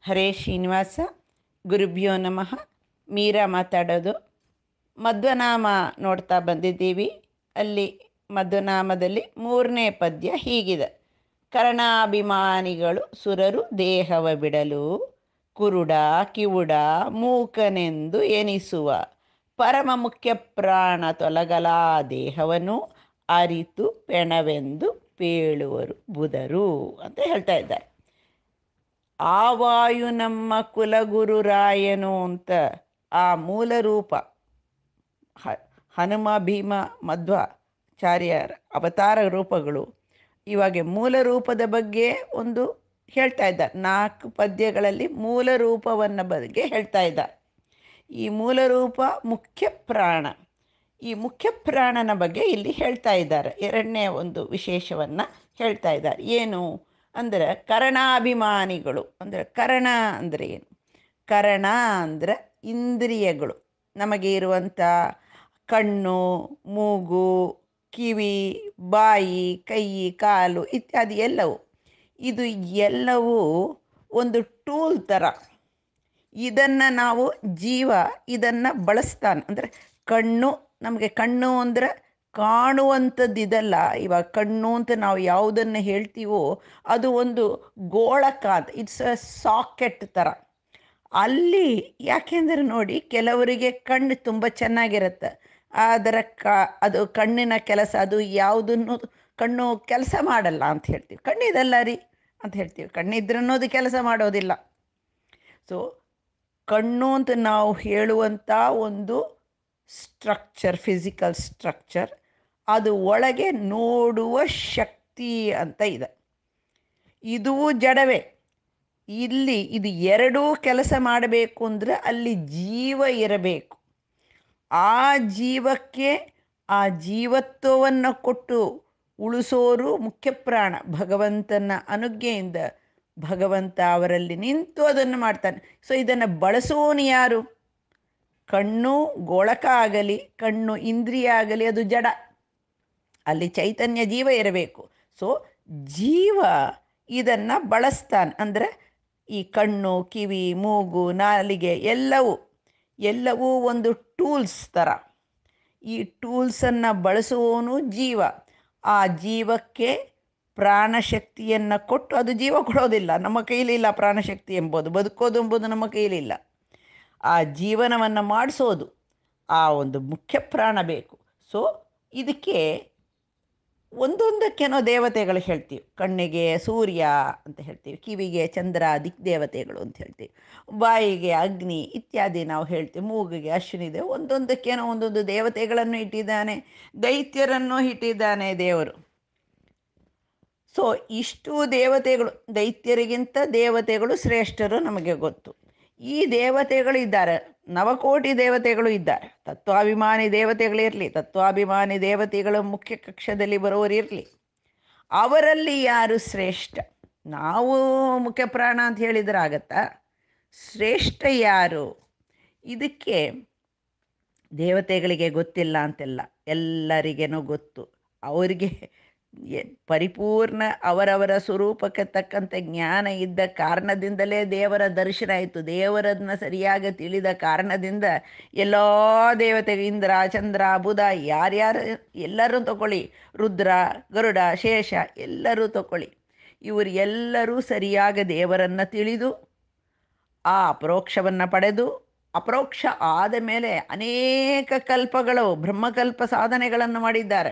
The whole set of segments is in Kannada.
ಹರೇ ಶ್ರೀನಿವಾಸ ಗುರುಭ್ಯೋ ನಮಃ ಮೀರಾ ಮಾತಾಡೋದು ಮಧ್ವನಾಮ ನೋಡ್ತಾ ಬಂದಿದ್ದೀವಿ ಅಲ್ಲಿ ಮಧ್ವನಾಮದಲ್ಲಿ ಮೂರನೇ ಪದ್ಯ ಹೀಗಿದೆ ಕರ್ಣಾಭಿಮಾನಿಗಳು ಸುರರು ದೇಹವ ಬಿಡಲು ಕುರುಡ ಕಿವುಡ ಮೂಕನೆಂದು ಎನಿಸುವ ಪರಮ ಮುಖ್ಯ ಪ್ರಾಣ ತೊಲಗಲ ದೇಹವನ್ನು ಅರಿತು ಪೆಣವೆಂದು ಪೇಳುವರು ಬುಧರು ಅಂತ ಹೇಳ್ತಾ ಇದ್ದಾರೆ ಆ ವಾಯು ನಮ್ಮ ಕುಲಗುರುರಾಯನು ಅಂತ ಆ ಮೂಲ ರೂಪ ಹ ಹನುಮ ಭೀಮ ಮಧ್ವಾಚಾರ್ಯರ ಅವತಾರ ರೂಪಗಳು ಇವಾಗ ಮೂಲ ರೂಪದ ಬಗ್ಗೆ ಒಂದು ಹೇಳ್ತಾ ಇದ್ದಾರೆ ನಾಲ್ಕು ಪದ್ಯಗಳಲ್ಲಿ ಮೂಲ ರೂಪವನ್ನು ಬಗ್ಗೆ ಹೇಳ್ತಾ ಇದ್ದಾರೆ ಈ ಮೂಲ ರೂಪ ಮುಖ್ಯ ಪ್ರಾಣ ಈ ಮುಖ್ಯ ಪ್ರಾಣನ ಬಗ್ಗೆ ಇಲ್ಲಿ ಹೇಳ್ತಾ ಇದ್ದಾರೆ ಎರಡನೇ ಒಂದು ವಿಶೇಷವನ್ನು ಹೇಳ್ತಾ ಇದ್ದಾರೆ ಏನು ಅಂದರೆ ಕರಣಾಭಿಮಾನಿಗಳು ಅಂದರೆ ಕರಣ ಅಂದರೆ ಏನು ಕರಣ ಅಂದರೆ ಇಂದ್ರಿಯಗಳು ನಮಗೆ ಇರುವಂಥ ಕಣ್ಣು ಮೂಗು ಕಿವಿ ಬಾಯಿ ಕೈ ಕಾಲು ಇತ್ಯಾದಿ ಎಲ್ಲವೂ ಇದು ಎಲ್ಲವೂ ಒಂದು ಟೂಲ್ ಥರ ಇದನ್ನು ನಾವು ಜೀವ ಇದನ್ನು ಬಳಸ್ತಾನೆ ಅಂದರೆ ಕಣ್ಣು ನಮಗೆ ಕಣ್ಣು ಅಂದರೆ ಕಾಣುವಂಥದ್ದು ಇದಲ್ಲ ಇವಾಗ ಕಣ್ಣು ಅಂತ ನಾವು ಯಾವುದನ್ನು ಹೇಳ್ತೀವೋ ಅದು ಒಂದು ಗೋಳಕ ಅಂತ ಇಟ್ಸ್ ಅ ಸಾಕೆಟ್ ಥರ ಅಲ್ಲಿ ಯಾಕೆಂದರೆ ನೋಡಿ ಕೆಲವರಿಗೆ ಕಣ್ಣು ತುಂಬ ಚೆನ್ನಾಗಿರುತ್ತೆ ಅದರ ಕ ಅದು ಕಣ್ಣಿನ ಕೆಲಸ ಅದು ಯಾವುದನ್ನು ಕಣ್ಣು ಕೆಲಸ ಮಾಡಲ್ಲ ಅಂತ ಹೇಳ್ತೀವಿ ಕಣ್ಣಿದಲ್ಲ ರೀ ಅಂತ ಹೇಳ್ತೀವಿ ಕಣ್ಣಿದ್ರೆ ಅನ್ನೋದು ಕೆಲಸ ಮಾಡೋದಿಲ್ಲ ಸೊ ಕಣ್ಣು ಅಂತ ನಾವು ಹೇಳುವಂಥ ಒಂದು ಸ್ಟ್ರಕ್ಚರ್ ಫಿಸಿಕಲ್ ಸ್ಟ್ರಕ್ಚರ್ ಅದು ಒಳಗೆ ನೋಡುವ ಶಕ್ತಿ ಅಂತ ಇದೆ ಇದು ಜಡವೇ ಇಲ್ಲಿ ಇದು ಎರಡೂ ಕೆಲಸ ಮಾಡಬೇಕು ಅಂದರೆ ಅಲ್ಲಿ ಜೀವ ಇರಬೇಕು ಆ ಜೀವಕ್ಕೆ ಆ ಜೀವತ್ವವನ್ನು ಕೊಟ್ಟು ಉಳಿಸೋರು ಮುಖ್ಯ ಪ್ರಾಣ ಭಗವಂತನ ಅನುಜ್ಞೆಯಿಂದ ಭಗವಂತ ಅವರಲ್ಲಿ ನಿಂತು ಅದನ್ನು ಮಾಡ್ತಾನೆ ಸೊ ಇದನ್ನು ಬಳಸುವವನು ಯಾರು ಕಣ್ಣು ಗೋಳಕ ಆಗಲಿ ಕಣ್ಣು ಇಂದ್ರಿಯ ಆಗಲಿ ಅದು ಜಡ ಅಲ್ಲಿ ಚೈತನ್ಯ ಜೀವ ಇರಬೇಕು ಸೊ ಜೀವ ಇದನ್ನು ಬಳಸ್ತಾನೆ ಅಂದರೆ ಈ ಕಣ್ಣು ಕಿವಿ ಮೂಗು ನಾಲಿಗೆ ಎಲ್ಲವೂ ಎಲ್ಲವೂ ಒಂದು ಟೂಲ್ಸ್ ಥರ ಈ ಟೂಲ್ಸನ್ನು ಬಳಸುವವನು ಜೀವ ಆ ಜೀವಕ್ಕೆ ಪ್ರಾಣಶಕ್ತಿಯನ್ನು ಕೊಟ್ಟು ಅದು ಜೀವ ಕೊಡೋದಿಲ್ಲ ನಮ್ಮ ಕೈಲಿಲ್ಲ ಪ್ರಾಣಶಕ್ತಿ ಎಂಬುದು ಬದುಕೋದು ಎಂಬುದು ನಮ್ಮ ಕೈಲಿಲ್ಲ ಆ ಜೀವನವನ್ನು ಮಾಡಿಸೋದು ಆ ಒಂದು ಮುಖ್ಯ ಪ್ರಾಣ ಬೇಕು ಸೊ ಇದಕ್ಕೆ ಒಂದೊಂದಕ್ಕೇನೋ ದೇವತೆಗಳು ಹೇಳ್ತೀವಿ ಕಣ್ಣಿಗೆ ಸೂರ್ಯ ಅಂತ ಹೇಳ್ತೀವಿ ಕಿವಿಗೆ ಚಂದ್ರ ದಿಕ್ದೇವತೆಗಳು ಅಂತ ಹೇಳ್ತೀವಿ ಬಾಯಿಗೆ ಅಗ್ನಿ ಇತ್ಯಾದಿ ನಾವು ಹೇಳ್ತೀವಿ ಮೂಗಿಗೆ ಅಶ್ವಿನಿದೆ ಒಂದೊಂದಕ್ಕೇನೋ ಒಂದೊಂದು ದೇವತೆಗಳನ್ನು ಇಟ್ಟಿದ್ದಾನೆ ದೈತ್ಯರನ್ನು ಇಟ್ಟಿದ್ದಾನೆ ದೇವರು ಸೊ ಇಷ್ಟು ದೇವತೆಗಳು ದೈತ್ಯರಿಗಿಂತ ದೇವತೆಗಳು ಶ್ರೇಷ್ಠರು ನಮಗೆ ಗೊತ್ತು ಈ ದೇವತೆಗಳು ಇದ್ದಾರೆ ನವಕೋಟಿ ದೇವತೆಗಳು ಇದ್ದಾರೆ ತತ್ವಾಭಿಮಾನಿ ದೇವತೆಗಳಿರಲಿ ತತ್ವಾಭಿಮಾನಿ ದೇವತೆಗಳು ಮುಖ್ಯ ಕಕ್ಷದಲ್ಲಿ ಬರುವವರು ಇರಲಿ ಅವರಲ್ಲಿ ಯಾರು ಶ್ರೇಷ್ಠ ನಾವು ಮುಖ್ಯ ಪ್ರಾಣ ಅಂತ ಹೇಳಿದ್ರೆ ಆಗತ್ತಾ ಶ್ರೇಷ್ಠ ಯಾರು ಇದಕ್ಕೆ ದೇವತೆಗಳಿಗೆ ಗೊತ್ತಿಲ್ಲ ಅಂತೆಲ್ಲ ಎಲ್ಲರಿಗೇನೋ ಗೊತ್ತು ಅವರಿಗೆ ಪರಿಪೂರ್ಣ ಅವರವರ ಸ್ವರೂಪಕ್ಕೆ ತಕ್ಕಂತೆ ಜ್ಞಾನ ಇದ್ದ ಕಾರಣದಿಂದಲೇ ದೇವರ ದರ್ಶನ ಆಯಿತು ದೇವರನ್ನ ಸರಿಯಾಗಿ ತಿಳಿದ ಕಾರಣದಿಂದ ಎಲ್ಲ ದೇವತೆಗೆ ಇಂದ್ರ ಚಂದ್ರ ಬುಧ ಯಾರ್ಯಾರು ಎಲ್ಲರೂ ತಗೊಳ್ಳಿ ರುದ್ರ ಗರುಡ ಶೇಷ ಎಲ್ಲರೂ ತಗೊಳ್ಳಿ ಇವರು ಎಲ್ಲರೂ ಸರಿಯಾಗಿ ದೇವರನ್ನು ತಿಳಿದು ಆ ಅಪರೋಕ್ಷವನ್ನು ಪಡೆದು ಅಪರೋಕ್ಷ ಆದ ಮೇಲೆ ಅನೇಕ ಕಲ್ಪಗಳು ಬ್ರಹ್ಮಕಲ್ಪ ಸಾಧನೆಗಳನ್ನು ಮಾಡಿದ್ದಾರೆ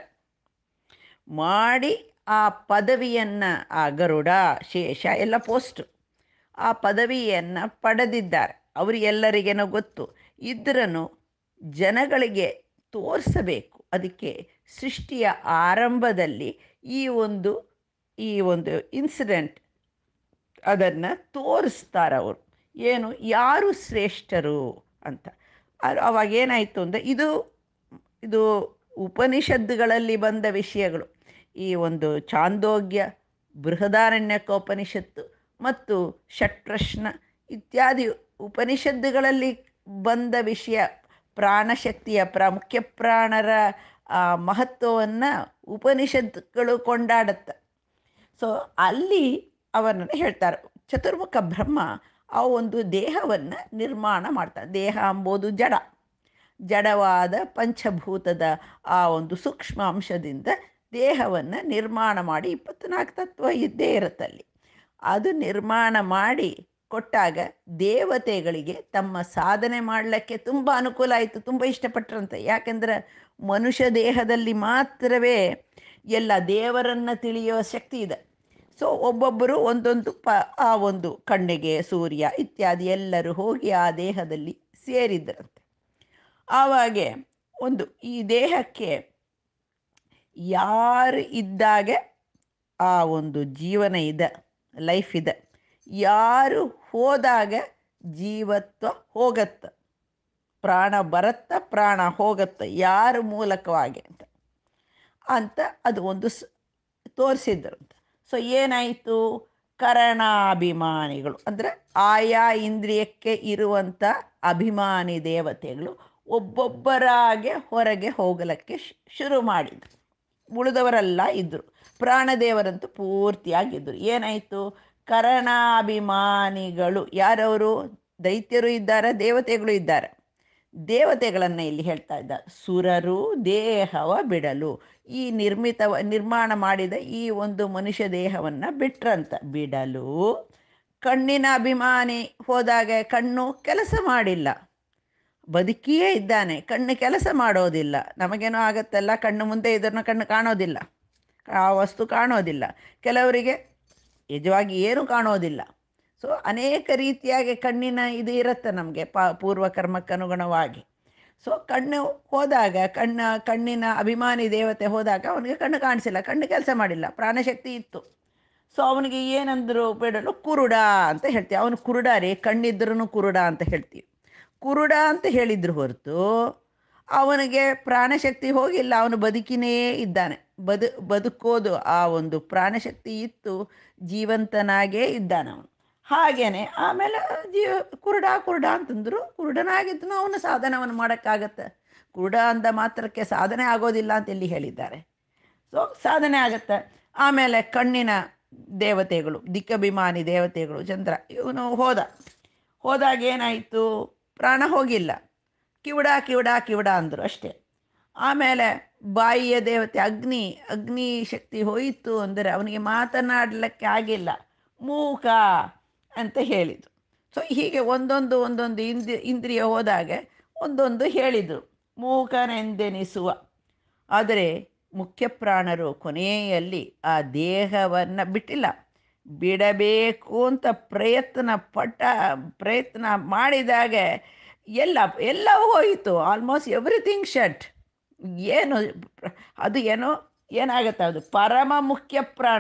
ಮಾಡಿ ಆ ಪದವಿಯನ್ನು ಆ ಗರುಡ ಶೇಷ ಎಲ್ಲ ಪೋಸ್ಟು ಆ ಪದವಿಯನ್ನು ಪಡೆದಿದ್ದಾರೆ ಅವರಿಗೆಲ್ಲರಿಗೇನೋ ಗೊತ್ತು ಇದ್ರೂ ಜನಗಳಿಗೆ ತೋರಿಸಬೇಕು ಅದಕ್ಕೆ ಸೃಷ್ಟಿಯ ಆರಂಭದಲ್ಲಿ ಈ ಒಂದು ಈ ಒಂದು ಇನ್ಸಿಡೆಂಟ್ ಅದನ್ನು ತೋರಿಸ್ತಾರೆ ಅವರು ಏನು ಯಾರು ಶ್ರೇಷ್ಠರು ಅಂತ ಅವಾಗ ಏನಾಯಿತು ಅಂದರೆ ಇದು ಇದು ಉಪನಿಷತ್ತುಗಳಲ್ಲಿ ಬಂದ ವಿಷಯಗಳು ಈ ಒಂದು ಚಾಂದೋಗ್ಯ ಬೃಹದಾರಣ್ಯಕೋಪನಿಷತ್ತು ಮತ್ತು ಷಟ್ಪ್ರಶ್ನ ಇತ್ಯಾದಿ ಉಪನಿಷತ್ತುಗಳಲ್ಲಿ ಬಂದ ವಿಷಯ ಪ್ರಾಣಶಕ್ತಿಯ ಪ್ರ ಮುಖ್ಯ ಪ್ರಾಣರ ಮಹತ್ವವನ್ನು ಉಪನಿಷತ್ತುಗಳು ಕೊಂಡಾಡುತ್ತೆ ಸೊ ಅಲ್ಲಿ ಅವನನ್ನು ಹೇಳ್ತಾರೆ ಚತುರ್ಮುಖ ಬ್ರಹ್ಮ ಆ ಒಂದು ದೇಹವನ್ನು ನಿರ್ಮಾಣ ಮಾಡ್ತಾನೆ ದೇಹ ಅಂಬೋದು ಜಡ ಜಡವಾದ ಪಂಚಭೂತದ ಆ ಒಂದು ಸೂಕ್ಷ್ಮ ಅಂಶದಿಂದ ದೇಹವನ್ನು ನಿರ್ಮಾಣ ಮಾಡಿ ಇಪ್ಪತ್ನಾಲ್ಕು ತತ್ವ ಇದ್ದೇ ಇರುತ್ತಲ್ಲಿ ಅದು ನಿರ್ಮಾಣ ಮಾಡಿ ಕೊಟ್ಟಾಗ ದೇವತೆಗಳಿಗೆ ತಮ್ಮ ಸಾಧನೆ ಮಾಡಲಿಕ್ಕೆ ತುಂಬ ಅನುಕೂಲ ಆಯಿತು ತುಂಬ ಇಷ್ಟಪಟ್ಟರಂತೆ ಯಾಕೆಂದ್ರೆ ಮನುಷ್ಯ ದೇಹದಲ್ಲಿ ಮಾತ್ರವೇ ಎಲ್ಲ ದೇವರನ್ನು ತಿಳಿಯೋ ಶಕ್ತಿ ಇದೆ ಸೊ ಒಬ್ಬೊಬ್ಬರು ಒಂದೊಂದು ಪ ಆ ಒಂದು ಕಣ್ಣಿಗೆ ಸೂರ್ಯ ಇತ್ಯಾದಿ ಎಲ್ಲರೂ ಹೋಗಿ ಆ ದೇಹದಲ್ಲಿ ಸೇರಿದ್ರಂತೆ ಆವಾಗೆ ಒಂದು ಈ ದೇಹಕ್ಕೆ ಯಾರು ಇದ್ದಾಗ ಆ ಒಂದು ಜೀವನ ಇದೆ ಲೈಫ್ ಇದೆ ಯಾರು ಹೋದಾಗ ಜೀವತ್ವ ಹೋಗತ್ತ ಪ್ರಾಣ ಬರತ್ತ ಪ್ರಾಣ ಹೋಗತ್ತ ಯಾರ ಮೂಲಕವಾಗಿ ಅಂತ ಅಂತ ಅದು ಒಂದು ಸ್ ತೋರಿಸಿದ್ರಂತೆ ಸೊ ಏನಾಯಿತು ಕರಣಾಭಿಮಾನಿಗಳು ಅಂದರೆ ಆಯಾ ಇಂದ್ರಿಯಕ್ಕೆ ಇರುವಂಥ ಅಭಿಮಾನಿ ದೇವತೆಗಳು ಒಬ್ಬೊಬ್ಬರಾಗೆ ಹೊರಗೆ ಹೋಗಲಿಕ್ಕೆ ಶುರು ಮಾಡಿದರು ಉಳಿದವರೆಲ್ಲ ಇದ್ದರು ಪ್ರಾಣದೇವರಂತೂ ಪೂರ್ತಿಯಾಗಿದ್ದರು ಏನಾಯಿತು ಕರಣಾಭಿಮಾನಿಗಳು ಯಾರವರು ದೈತ್ಯರು ಇದ್ದಾರೆ ದೇವತೆಗಳು ಇದ್ದಾರೆ ದೇವತೆಗಳನ್ನು ಇಲ್ಲಿ ಹೇಳ್ತಾ ಇದ್ದಾರೆ ಸುರರು ದೇಹವ ಬಿಡಲು ಈ ನಿರ್ಮಿತ ನಿರ್ಮಾಣ ಮಾಡಿದ ಈ ಒಂದು ಮನುಷ್ಯ ದೇಹವನ್ನು ಬಿಟ್ರಂತ ಬಿಡಲು ಕಣ್ಣಿನ ಅಭಿಮಾನಿ ಹೋದಾಗ ಕಣ್ಣು ಕೆಲಸ ಮಾಡಿಲ್ಲ ಬದುಕಿಯೇ ಇದ್ದಾನೆ ಕಣ್ಣು ಕೆಲಸ ಮಾಡೋದಿಲ್ಲ ನಮಗೇನೋ ಆಗತ್ತಲ್ಲ ಕಣ್ಣು ಮುಂದೆ ಇದನ್ನು ಕಣ್ಣು ಕಾಣೋದಿಲ್ಲ ಆ ವಸ್ತು ಕಾಣೋದಿಲ್ಲ ಕೆಲವರಿಗೆ ನಿಜವಾಗಿ ಏನೂ ಕಾಣೋದಿಲ್ಲ ಸೊ ಅನೇಕ ರೀತಿಯಾಗಿ ಕಣ್ಣಿನ ಇದು ಇರುತ್ತೆ ನಮಗೆ ಪ ಪೂರ್ವಕರ್ಮಕ್ಕೆ ಅನುಗುಣವಾಗಿ ಸೊ ಕಣ್ಣು ಹೋದಾಗ ಕಣ್ಣ ಕಣ್ಣಿನ ಅಭಿಮಾನಿ ದೇವತೆ ಹೋದಾಗ ಅವನಿಗೆ ಕಣ್ಣು ಕಾಣಿಸಿಲ್ಲ ಕಣ್ಣು ಕೆಲಸ ಮಾಡಿಲ್ಲ ಪ್ರಾಣಶಕ್ತಿ ಇತ್ತು ಸೊ ಅವನಿಗೆ ಏನಂದ್ರು ಬಿಡಲು ಕುರುಡ ಅಂತ ಹೇಳ್ತೀವಿ ಅವನು ಕುರುಡ ರೀ ಕಣ್ಣಿದ್ರೂ ಕುರುಡ ಅಂತ ಹೇಳ್ತೀವಿ ಕುರುಡ ಅಂತ ಹೇಳಿದ್ರು ಹೊರತು ಅವನಿಗೆ ಪ್ರಾಣಶಕ್ತಿ ಹೋಗಿಲ್ಲ ಅವನು ಬದುಕಿನೇ ಇದ್ದಾನೆ ಬದು ಬದುಕೋದು ಆ ಒಂದು ಪ್ರಾಣಶಕ್ತಿ ಇತ್ತು ಜೀವಂತನಾಗೇ ಇದ್ದಾನೆ ಅವನು ಹಾಗೇನೆ ಆಮೇಲೆ ಜೀವ ಕುರುಡ ಕುರುಡ ಅಂತಂದ್ರು ಕುರುಡನಾಗಿದ್ದನು ಅವನು ಸಾಧನವನ್ನು ಮಾಡೋಕ್ಕಾಗತ್ತೆ ಕುರುಡ ಅಂದ ಮಾತ್ರಕ್ಕೆ ಸಾಧನೆ ಆಗೋದಿಲ್ಲ ಅಂತ ಇಲ್ಲಿ ಹೇಳಿದ್ದಾರೆ ಸೊ ಸಾಧನೆ ಆಗತ್ತೆ ಆಮೇಲೆ ಕಣ್ಣಿನ ದೇವತೆಗಳು ದಿಕ್ಕಭಿಮಾನಿ ದೇವತೆಗಳು ಚಂದ್ರ ಇವನು ಹೋದ ಹೋದಾಗ ಏನಾಯಿತು ಪ್ರಾಣ ಹೋಗಿಲ್ಲ ಕಿವುಡ ಕಿವುಡ ಕಿವುಡ ಅಂದರು ಅಷ್ಟೇ ಆಮೇಲೆ ಬಾಯಿಯ ದೇವತೆ ಅಗ್ನಿ ಅಗ್ನಿ ಶಕ್ತಿ ಹೋಯಿತು ಅಂದರೆ ಅವನಿಗೆ ಮಾತನಾಡಲಿಕ್ಕೆ ಆಗಿಲ್ಲ ಮೂಕ ಅಂತ ಹೇಳಿದರು ಸೊ ಹೀಗೆ ಒಂದೊಂದು ಒಂದೊಂದು ಇಂದ್ರಿ ಇಂದ್ರಿಯ ಹೋದಾಗ ಒಂದೊಂದು ಹೇಳಿದರು ಮೂಕನೆಂದೆನಿಸುವ ಆದರೆ ಮುಖ್ಯ ಪ್ರಾಣರು ಕೊನೆಯಲ್ಲಿ ಆ ದೇಹವನ್ನು ಬಿಟ್ಟಿಲ್ಲ ಬಿಡಬೇಕು ಅಂತ ಪ್ರಯತ್ನ ಪಟ್ಟ ಪ್ರಯತ್ನ ಮಾಡಿದಾಗ ಎಲ್ಲ ಎಲ್ಲವೂ ಹೋಯಿತು ಆಲ್ಮೋಸ್ಟ್ ಎವ್ರಿಥಿಂಗ್ ಶಟ್ ಏನು ಅದು ಏನೋ ಏನಾಗುತ್ತೆ ಅದು ಪರಮ ಮುಖ್ಯ ಪ್ರಾಣ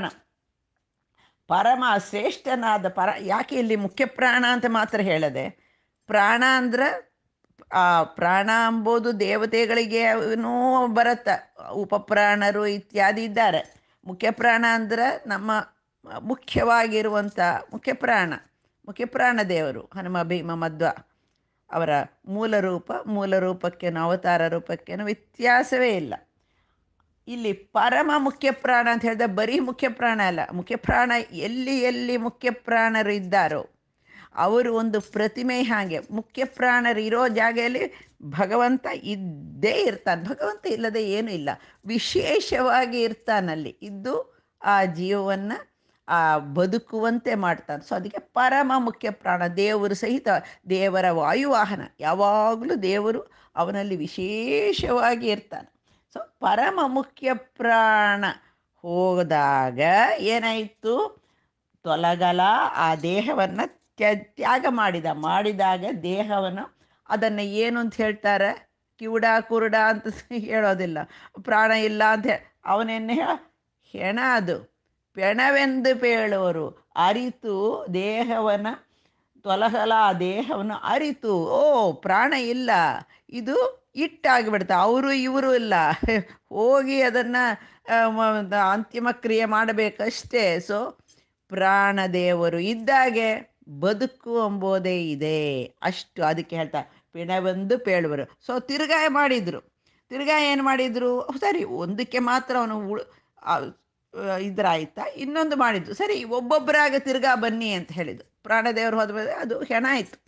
ಪರಮ ಶ್ರೇಷ್ಠನಾದ ಪರ ಯಾಕೆ ಇಲ್ಲಿ ಮುಖ್ಯ ಪ್ರಾಣ ಅಂತ ಮಾತ್ರ ಹೇಳದೆ ಪ್ರಾಣ ಅಂದ್ರೆ ಆ ಪ್ರಾಣ ಎಂಬುದು ದೇವತೆಗಳಿಗೆ ಬರುತ್ತೆ ಉಪಪ್ರಾಣರು ಇತ್ಯಾದಿ ಇದ್ದಾರೆ ಮುಖ್ಯ ಪ್ರಾಣ ಅಂದ್ರೆ ನಮ್ಮ ಮುಖ್ಯವಾಗಿರುವಂಥ ಮುಖ್ಯ ಪ್ರಾಣ ಮುಖ್ಯ ಪ್ರಾಣ ದೇವರು ಹನುಮ ಭೀಮ ಮಧ್ವ ಅವರ ಮೂಲ ರೂಪ ಮೂಲ ರೂಪಕ್ಕೇನು ಅವತಾರ ರೂಪಕ್ಕೇನು ವ್ಯತ್ಯಾಸವೇ ಇಲ್ಲ ಇಲ್ಲಿ ಪರಮ ಮುಖ್ಯ ಪ್ರಾಣ ಅಂತ ಹೇಳಿದ್ರೆ ಬರೀ ಮುಖ್ಯ ಪ್ರಾಣ ಅಲ್ಲ ಮುಖ್ಯ ಪ್ರಾಣ ಎಲ್ಲಿ ಎಲ್ಲಿ ಮುಖ್ಯ ಪ್ರಾಣರು ಇದ್ದಾರೋ ಅವರು ಒಂದು ಪ್ರತಿಮೆ ಹಾಗೆ ಮುಖ್ಯ ಪ್ರಾಣರು ಇರೋ ಜಾಗೆಯಲ್ಲಿ ಭಗವಂತ ಇದ್ದೇ ಇರ್ತಾನೆ ಭಗವಂತ ಇಲ್ಲದೆ ಏನೂ ಇಲ್ಲ ವಿಶೇಷವಾಗಿ ಇರ್ತಾನಲ್ಲಿ ಇದ್ದು ಆ ಜೀವವನ್ನು ಆ ಬದುಕುವಂತೆ ಮಾಡ್ತಾನೆ ಸೊ ಅದಕ್ಕೆ ಪರಮ ಮುಖ್ಯ ಪ್ರಾಣ ದೇವರು ಸಹಿತ ದೇವರ ವಾಯುವಾಹನ ಯಾವಾಗಲೂ ದೇವರು ಅವನಲ್ಲಿ ವಿಶೇಷವಾಗಿ ಇರ್ತಾನೆ ಸೊ ಪರಮ ಮುಖ್ಯ ಪ್ರಾಣ ಹೋದಾಗ ಏನಾಯಿತು ತೊಲಗಲ ಆ ದೇಹವನ್ನು ತ್ಯ ತ್ಯಾಗ ಮಾಡಿದ ಮಾಡಿದಾಗ ದೇಹವನ್ನು ಅದನ್ನು ಏನು ಅಂತ ಹೇಳ್ತಾರೆ ಕಿವುಡ ಕುರುಡ ಅಂತ ಹೇಳೋದಿಲ್ಲ ಪ್ರಾಣ ಇಲ್ಲ ಅಂತ ಅವನೆನ್ನೆ ಹೆಣ ಅದು ಪೆಣವೆಂದು ಪೇಳುವರು ಅರಿತು ದೇಹವನ್ನು ತೊಲಗಲ ಆ ದೇಹವನ್ನು ಅರಿತು ಓ ಪ್ರಾಣ ಇಲ್ಲ ಇದು ಇಟ್ಟಾಗಿಬಿಡ್ತಾ ಅವರು ಇವರು ಇಲ್ಲ ಹೋಗಿ ಅದನ್ನು ಅಂತಿಮ ಕ್ರಿಯೆ ಮಾಡಬೇಕಷ್ಟೇ ಸೊ ಪ್ರಾಣದೇವರು ಇದ್ದಾಗೆ ಬದುಕು ಎಂಬುದೇ ಇದೆ ಅಷ್ಟು ಅದಕ್ಕೆ ಹೇಳ್ತಾ ಪಿಣವೆಂದು ಪೇಳುವರು ಸೊ ತಿರುಗಾಯ ಮಾಡಿದರು ತಿರ್ಗಾ ಏನು ಮಾಡಿದರು ಸರಿ ಒಂದಕ್ಕೆ ಮಾತ್ರ ಅವನು ಉಳ್ ಇದ್ರಾಯ್ತಾ ಇನ್ನೊಂದು ಮಾಡಿದ್ದು ಸರಿ ಒಬ್ಬೊಬ್ಬರಾಗ ತಿರ್ಗಾ ಬನ್ನಿ ಅಂತ ಹೇಳಿದ್ದು ಪ್ರಾಣದೇವರು ಹೋದ ಮೇಲೆ ಅದು ಹೆಣ ಆಯಿತು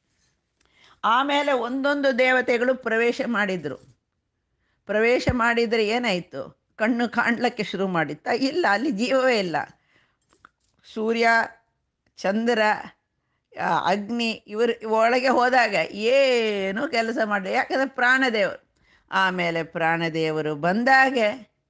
ಆಮೇಲೆ ಒಂದೊಂದು ದೇವತೆಗಳು ಪ್ರವೇಶ ಮಾಡಿದರು ಪ್ರವೇಶ ಮಾಡಿದರೆ ಏನಾಯಿತು ಕಣ್ಣು ಕಾಣ್ಲಿಕ್ಕೆ ಶುರು ಮಾಡಿತ್ತ ಇಲ್ಲ ಅಲ್ಲಿ ಜೀವವೇ ಇಲ್ಲ ಸೂರ್ಯ ಚಂದ್ರ ಆ, ಅಗ್ನಿ ಇವರು ಒಳಗೆ ಹೋದಾಗ ಏನೂ ಕೆಲಸ ಮಾಡಿ ಯಾಕಂದರೆ ಪ್ರಾಣದೇವರು ಆಮೇಲೆ ಪ್ರಾಣದೇವರು ಬಂದಾಗ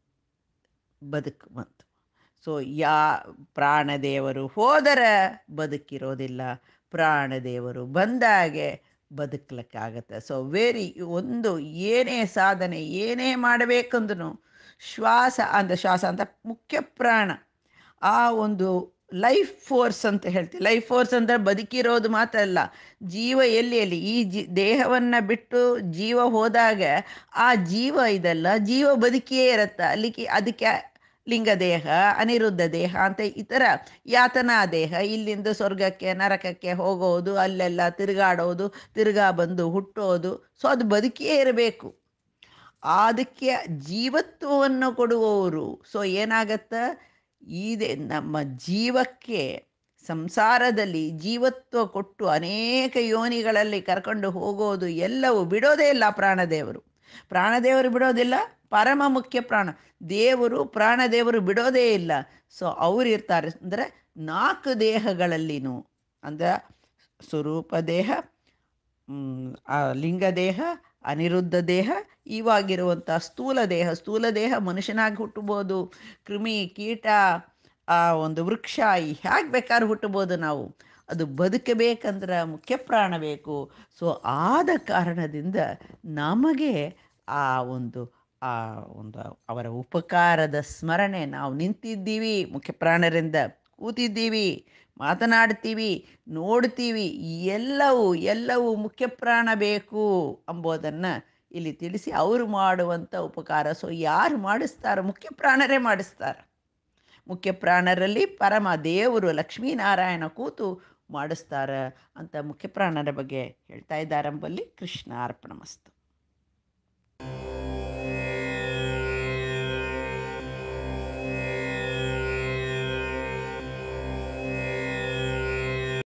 ಬದುಕು ಬಂತು ಸೊ ಯಾ ಪ್ರಾಣದೇವರು ಹೋದರ ಬದುಕಿರೋದಿಲ್ಲ ಪ್ರಾಣದೇವರು ಬಂದಾಗೆ ಬದುಕಲಿಕ್ಕಾಗತ್ತೆ ಸೊ ವೆರಿ ಒಂದು ಏನೇ ಸಾಧನೆ ಏನೇ ಮಾಡಬೇಕಂದ್ರೂ ಶ್ವಾಸ ಅಂದ ಶ್ವಾಸ ಅಂತ ಮುಖ್ಯ ಪ್ರಾಣ ಆ ಒಂದು ಲೈಫ್ ಫೋರ್ಸ್ ಅಂತ ಹೇಳ್ತೀವಿ ಲೈಫ್ ಫೋರ್ಸ್ ಅಂದರೆ ಬದುಕಿರೋದು ಮಾತ್ರ ಅಲ್ಲ ಜೀವ ಎಲ್ಲಿ ಎಲ್ಲಿ ಈ ಜಿ ದೇಹವನ್ನು ಬಿಟ್ಟು ಜೀವ ಹೋದಾಗ ಆ ಜೀವ ಇದಲ್ಲ ಜೀವ ಬದುಕಿಯೇ ಇರುತ್ತೆ ಅಲ್ಲಿಗೆ ಅದಕ್ಕೆ ಲಿಂಗ ದೇಹ ಅನಿರುದ್ಧ ದೇಹ ಅಂತ ಇತರ ಯಾತನಾ ದೇಹ ಇಲ್ಲಿಂದ ಸ್ವರ್ಗಕ್ಕೆ ನರಕಕ್ಕೆ ಹೋಗೋದು ಅಲ್ಲೆಲ್ಲ ತಿರುಗಾಡೋದು ತಿರುಗಾ ಬಂದು ಹುಟ್ಟೋದು ಸೊ ಅದು ಬದುಕಿಯೇ ಇರಬೇಕು ಅದಕ್ಕೆ ಜೀವತ್ವವನ್ನು ಕೊಡುವವರು ಸೊ ಏನಾಗತ್ತ ಇದೆ ನಮ್ಮ ಜೀವಕ್ಕೆ ಸಂಸಾರದಲ್ಲಿ ಜೀವತ್ವ ಕೊಟ್ಟು ಅನೇಕ ಯೋನಿಗಳಲ್ಲಿ ಕರ್ಕೊಂಡು ಹೋಗೋದು ಎಲ್ಲವೂ ಬಿಡೋದೇ ಇಲ್ಲ ಪ್ರಾಣದೇವರು ಪ್ರಾಣದೇವರು ಬಿಡೋದಿಲ್ಲ ಪರಮ ಮುಖ್ಯ ಪ್ರಾಣ ದೇವರು ಪ್ರಾಣದೇವರು ಬಿಡೋದೇ ಇಲ್ಲ ಸೊ ಅವ್ರು ಇರ್ತಾರೆ ಅಂದರೆ ನಾಲ್ಕು ದೇಹಗಳಲ್ಲಿನೂ ಅಂದರೆ ಸ್ವರೂಪ ದೇಹ ಮ್, ಆ ಲಿಂಗ ದೇಹ ಅನಿರುದ್ಧ ದೇಹ ಇವಾಗಿರುವಂಥ ಸ್ಥೂಲ ದೇಹ ಸ್ಥೂಲ ದೇಹ ಮನುಷ್ಯನಾಗಿ ಹುಟ್ಟಬೋದು ಕ್ರಿಮಿ ಕೀಟ ಆ ಒಂದು ವೃಕ್ಷ ಹೇಗೆ ಬೇಕಾದ್ರೂ ಹುಟ್ಟಬೋದು ನಾವು ಅದು ಬದುಕಬೇಕಂದ್ರೆ ಮುಖ್ಯ ಪ್ರಾಣ ಬೇಕು ಸೊ ಆದ ಕಾರಣದಿಂದ ನಮಗೆ ಆ ಒಂದು ಆ ಒಂದು ಅವರ ಉಪಕಾರದ ಸ್ಮರಣೆ ನಾವು ನಿಂತಿದ್ದೀವಿ ಮುಖ್ಯ ಪ್ರಾಣರಿಂದ ಕೂತಿದ್ದೀವಿ ಮಾತನಾಡ್ತೀವಿ ನೋಡ್ತೀವಿ ಎಲ್ಲವೂ ಎಲ್ಲವೂ ಮುಖ್ಯ ಪ್ರಾಣ ಬೇಕು ಎಂಬುದನ್ನು ಇಲ್ಲಿ ತಿಳಿಸಿ ಅವರು ಮಾಡುವಂಥ ಉಪಕಾರ ಸೊ ಯಾರು ಮಾಡಿಸ್ತಾರೋ ಮುಖ್ಯ ಪ್ರಾಣರೇ ಮಾಡಿಸ್ತಾರೆ ಮುಖ್ಯ ಪ್ರಾಣರಲ್ಲಿ ಪರಮ ದೇವರು ಲಕ್ಷ್ಮೀನಾರಾಯಣ ಕೂತು ಮಾಡಿಸ್ತಾರೆ ಅಂತ ಮುಖ್ಯ ಪ್ರಾಣರ ಬಗ್ಗೆ ಹೇಳ್ತಾ ಇದ್ದಾರಂಬಲ್ಲಿ ಕೃಷ್ಣ ಅರ್ಪಣ ಮಸ್ತು